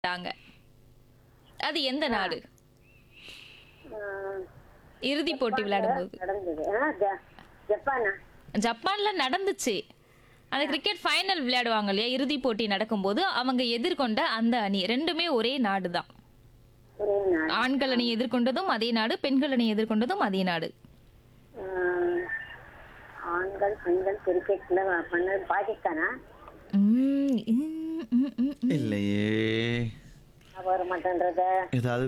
விளையாண்டாங்க அது எந்த நாடு ஆஹ், இறுதி போட்டி விளையாடும்போது நடந்தது ஆ, ஜ- ஜப்பானா ஜப்பான்ல நடந்துச்சு அந்த கிரிக்கெட் ஃபைனல் விளையாடுவாங்க இல்லையா இறுதி போட்டி நடக்கும்போது அவங்க எதிர்கொண்ட அந்த அணி ரெண்டுமே ஒரே நாடு தான் ஒரே நாள் ஆண்கள் அணி எதிர்கொண்டதும் அதே நாடு பெண்கள் அணி எதிர்கொண்டதும் அதே நாடு ஆஹ், ஆண்கள் பெண்கள் கிரிக்கெட்ல பண்ணது பாகிஸ்தானா உம், உம், உம், உம், உம். இல்லையே வர மாட்டேன்றத ஏதாவது